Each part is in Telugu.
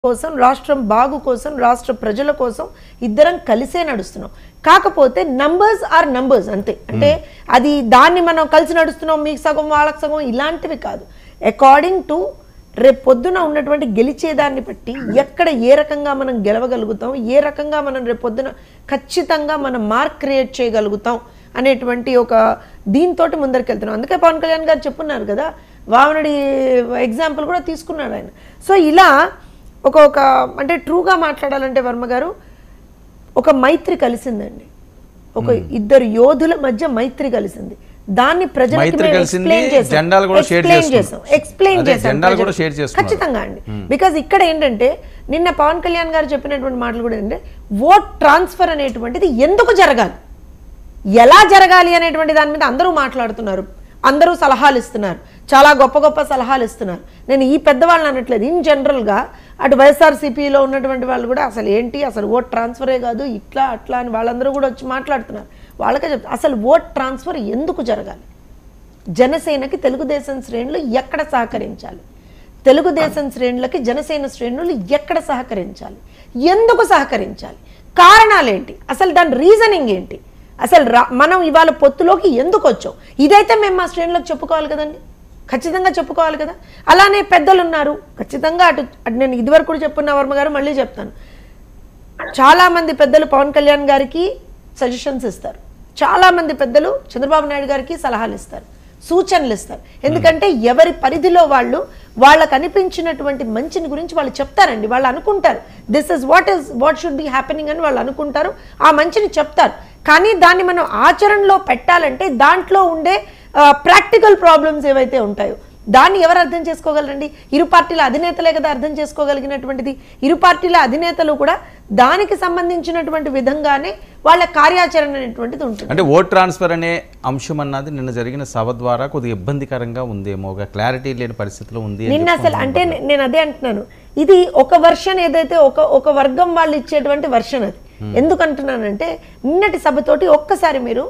కోసం రాష్ట్రం బాగు కోసం రాష్ట్ర ప్రజల కోసం ఇద్దరం కలిసే నడుస్తున్నాం కాకపోతే నంబర్స్ ఆర్ నంబర్స్ అంతే అంటే అది దాన్ని మనం కలిసి నడుస్తున్నాం మీకు సగం వాళ్ళకి సగం ఇలాంటివి కాదు అకార్డింగ్ టు రేపు పొద్దున ఉన్నటువంటి గెలిచేదాన్ని బట్టి ఎక్కడ ఏ రకంగా మనం గెలవగలుగుతాం ఏ రకంగా మనం రేపు పొద్దున ఖచ్చితంగా మనం మార్క్ క్రియేట్ చేయగలుగుతాం అనేటువంటి ఒక దీంతో ముందరికెళ్తున్నాం అందుకే పవన్ కళ్యాణ్ గారు చెప్పున్నారు కదా వామనుడి ఎగ్జాంపుల్ కూడా తీసుకున్నాడు ఆయన సో ఇలా ఒక ఒక అంటే ట్రూగా మాట్లాడాలంటే వర్మ గారు ఒక మైత్రి కలిసిందండి ఒక ఇద్దరు యోధుల మధ్య మైత్రి కలిసింది దాన్ని ప్రజలకు మైత్రి మేము కలిసింది, explain చేసాం. జెండాలు కూడా share Explain చేసుకున్నాం. చేసాం ఎక్స్ప్లెయిన్ అదే, చేసాం జెండాలు కూడా ప్రజలకు. share చేసుకున్నారు. ఖచ్చితంగా అండి బికాజ్ ఇక్కడ ఏంటంటే నిన్న పవన్ కళ్యాణ్ గారు చెప్పినటువంటి మాటలు కూడా ఏంటంటే ఓట్ ట్రాన్స్ఫర్ అనేటువంటిది ఎందుకు జరగాలి ఎలా జరగాలి అనేటువంటి దాని మీద అందరూ మాట్లాడుతున్నారు అందరూ సలహాలు ఇస్తున్నారు చాలా గొప్ప గొప్ప సలహాలు ఇస్తున్నారు నేను ఈ పెద్దవాళ్ళని అనట్లేదు ఇన్ జనరల్గా అటు వైఎస్ఆర్సీపీలో ఉన్నటువంటి వాళ్ళు కూడా అసలు ఏంటి అసలు ఓట్ ట్రాన్స్ఫరే కాదు ఇట్లా అట్లా అని వాళ్ళందరూ కూడా వచ్చి మాట్లాడుతున్నారు వాళ్ళకే చెప్తారు అసలు ఓట్ ట్రాన్స్ఫర్ ఎందుకు జరగాలి జనసేనకి తెలుగుదేశం శ్రేణులు ఎక్కడ సహకరించాలి తెలుగుదేశం శ్రేణులకి జనసేన శ్రేణులు ఎక్కడ సహకరించాలి ఎందుకు సహకరించాలి కారణాలేంటి అసలు దాని రీజనింగ్ ఏంటి అసలు రా మనం ఇవాళ పొత్తులోకి ఎందుకు వచ్చాం ఇదైతే మేము మా శ్రేణులకు చెప్పుకోవాలి కదండి ఖచ్చితంగా చెప్పుకోవాలి కదా అలానే పెద్దలు ఉన్నారు ఖచ్చితంగా అటు అటు నేను ఇదివరకు కూడా చెప్పున్న వర్మ గారు మళ్ళీ చెప్తాను చాలా మంది పెద్దలు పవన్ కళ్యాణ్ గారికి సజెషన్స్ ఇస్తారు చాలా మంది పెద్దలు చంద్రబాబు నాయుడు గారికి సలహాలు ఇస్తారు సూచనలు ఇస్తారు ఎందుకంటే ఎవరి పరిధిలో వాళ్ళు వాళ్ళకు అనిపించినటువంటి మంచిని గురించి వాళ్ళు చెప్తారండి వాళ్ళు అనుకుంటారు this is what is what should be happening అని వాళ్ళు అనుకుంటారు ఆ మంచిని చెప్తారు కానీ దాన్ని మనం ఆచరణలో పెట్టాలంటే దాంట్లో ఉండే ప్రాక్టికల్ ప్రాబ్లమ్స్ ఏవైతే ఉంటాయో దాన్ని ఎవరు అర్థం చేసుకోగలరండి ఇరు పార్టీల అధినేతలే కదా అర్థం చేసుకోగలిగినటువంటిది ఇరు పార్టీల అధినేతలు కూడా దానికి సంబంధించినటువంటి విధంగానే వాళ్ళ కార్యాచరణ అనేటువంటిది ఉంటుంది అంటే ఓట్ ట్రాన్స్ఫర్ అనే అంశం అన్నది నిన్న జరిగిన సభ ద్వారా కొద్దిగా ఇబ్బందికరంగా ఉందేమో ఒక క్లారిటీ లేని పరిస్థితిలో ఉంది అని నిన్న చెప్పి అసలు అంటే నే- నేను అదే అంటున్నాను ఇది ఒక వర్షన్ ఏదైతే ఒక ఒక వర్గం వాళ్ళు ఇచ్చేటువంటి వర్షన్ అది ఎందుకు అంటున్నానంటే నిన్నటి సభతోటి ఒక్కసారి మీరు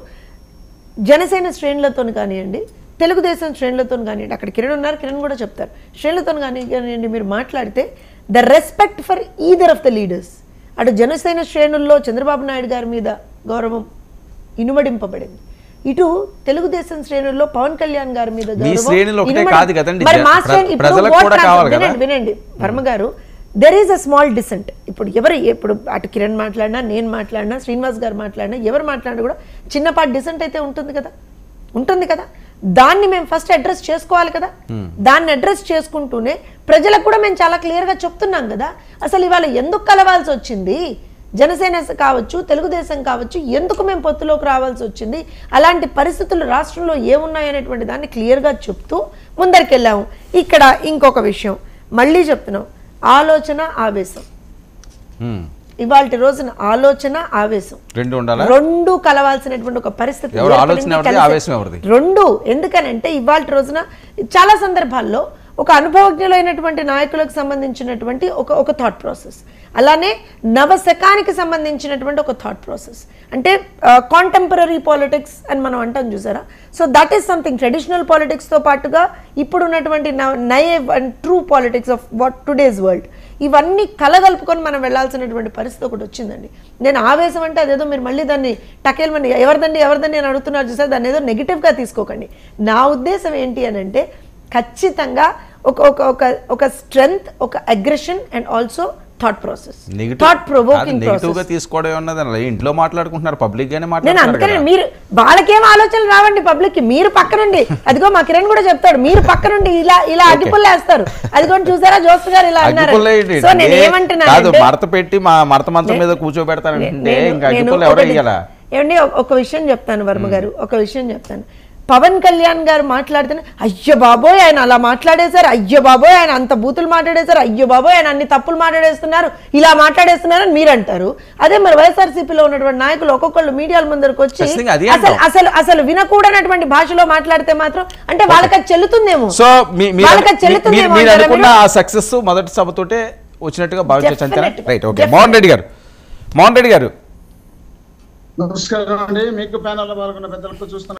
జనసేన శ్రేణులతో కానివ్వండి తెలుగుదేశం శ్రేణులతో కానివ్వండి అక్కడ కిరణ్ ఉన్నారు కిరణ్ కూడా చెప్తారు శ్రేణులతో కానివ్వండి మీరు మాట్లాడితే the respect for either of the leaders అటు జనసేన శ్రేణుల్లో చంద్రబాబు నాయుడు గారి మీద గౌరవం ఇనుమడింపబడింది ఇటు తెలుగుదేశం శ్రేణుల్లో పవన్ కళ్యాణ్ గారి మీద మీ గౌరవం శ్రేణులు ఒకటే ఇనుమడి- కాదు కదండి, మరి జ- మా ప్ర- శ్రేణి ఇప్పుడు ప్రజలకు ఓట్ కూడా ట్రాన్స్ఫర్- కావాలి కదా? వినండి వినండి వర్మ గారు there is a small dissent ఇప్పుడు ఎవరు ఇప్పుడు అటు కిరణ్ మాట్లాడినా నేను మాట్లాడినా శ్రీనివాస్ గారు మాట్లాడినా ఎవరు మాట్లాడినా కూడా చిన్నపాటి డిసెంట్ అయితే ఉంటుంది కదా ఉంటుంది కదా దాన్ని మేము ఫస్ట్ అడ్రస్ చేసుకోవాలి కదా దాన్ని అడ్రస్ చేసుకుంటూనే ప్రజలకు కూడా మేము చాలా క్లియర్గా చెప్తున్నాం కదా అసలు ఇవాళ ఎందుకు కలవాల్సి వచ్చింది జనసేన కావచ్చు తెలుగుదేశం కావచ్చు ఎందుకు మేము పొత్తులోకి రావాల్సి వచ్చింది అలాంటి పరిస్థితులు రాష్ట్రంలో ఏమున్నాయనేటువంటి దాన్ని క్లియర్గా చెప్తూ ముందరికెళ్ళాము ఇక్కడ ఇంకొక విషయం మళ్ళీ చెప్తున్నాం ఆలోచన ఆవేశం హ్మ్. ఇవాళ రోజున ఆలోచన ఆవేశం రెండు ఉండాలా రెండు కలవాల్సినటువంటి ఒక పరిస్థితి ఎవరు ఏర్పడింది ఆలోచన ఎవరిది, కలిసి- ఆవేశం ఎవరిది? రెండు ఎందుకనంటే ఇవాళ రోజున చాలా సందర్భాల్లో ఒక అనుభవజ్ఞులైనటువంటి నాయకులకు సంబంధించినటువంటి ఒక ఒక థాట్ ప్రాసెస్ అలానే నవశకానికి సంబంధించినటువంటి ఒక థాట్ ప్రాసెస్ అంటే కాంటెంపరీ పాలిటిక్స్ అని మనం అంటాం చూసారా so that is something traditional పాలిటిక్స్తో పాటుగా ఇప్పుడు ఉన్నటువంటి naive and true politics of what today's world ఇవన్నీ కలగలుపుకొని మనం వెళ్ళాల్సినటువంటి పరిస్థితి ఒకటి వచ్చిందండి నేను ఆవేశం అంటే అదేదో మీరు మళ్ళీ దాన్ని టకేల్మని ఎవరిదండి ఎవరిదండి అని అడుగుతున్నారు చూసారు దాన్ని ఏదో నెగిటివ్గా తీసుకోకండి నా ఉద్దేశం ఏంటి అని అంటే ఖచ్చితంగా ఒక ఒక ఒక ఒక స్ట్రెంగ్త్ ఒక aggression and also thought process thought provoking negative గా ప్రాసెస్ తీసుకోవడం ఉన్నది అలా ఇంట్లో మాట్లాడుకుంటున్నారు పబ్లిక్ గానే నేను మాట్లాడుతున్నారు అందుకనే కదా. మీరు వాళ్ళకేం ఆలోచనలు రావండి పబ్లిక్ కి మీరు పక్కనుండి అదిగో మా కిరణ్ కూడా చెప్తాడు మీరు పక్కనుండి ఇలా ఇలా అగ్గిపుల్ల వేస్తారు అదిగో చూసారా జోస్ గారు ఇలా అన్నారు అగ్గిపుల్ల ఏంటి? సో నేను కాదు ఏమంటున్నాను మడత పెట్టి మా మడత మంచం మీద కూర్చోబెడతానంటే నేను- ఇంకా నేను అగ్గిపుల్ల ఎవరో ఒకటి- ఇయ్యాలా ఏమండి ఒక- ఒక విషయం చెప్తాను వర్మ గారు ఒక విషయం చెప్తాను పవన్ కళ్యాణ్ గారు మాట్లాడితేనే అయ్యో బాబోయ్ ఆయన అలా మాట్లాడేశారు అయ్యో బాబోయ్ ఆయన అంత బూతులు మాట్లాడేశారు అయ్యో బాబోయ్ ఆయన అన్ని తప్పులు మాట్లాడేస్తున్నారు ఇలా మాట్లాడేస్తున్నారు అని మీరు అంటారు అదే మరి వైఎస్ఆర్సీపీలో ఉన్నటువంటి నాయకులు ఒక్కొక్కళ్ళు మీడియాల ముందరకు వచ్చి ఖచ్చితంగా అది అసలు అంటాం. అసలు అసలు వినకూడనటువంటి భాషలో మాట్లాడితే మాత్రం అంటే వాళ్ళకి అది చెల్లుతుందేమో సో మీ- మీరు- వాళ్ళకి అది మీ- చెల్లుతుందేమో మీరు- మీరు అంటారా అనుకున్న మీరు? ఆ సక్సెస్ మొదటి సభతోటే వచ్చినట్టుగా భావించవచ్చు అంతేనా Definitely. Right okay Definitely. Mohan Reddy గారు మోహన్ రెడ్డి గారు నమస్కారం అండి మీకు ప్యానల్ పాల్గొన్న పెద్దలకు చూస్తున్న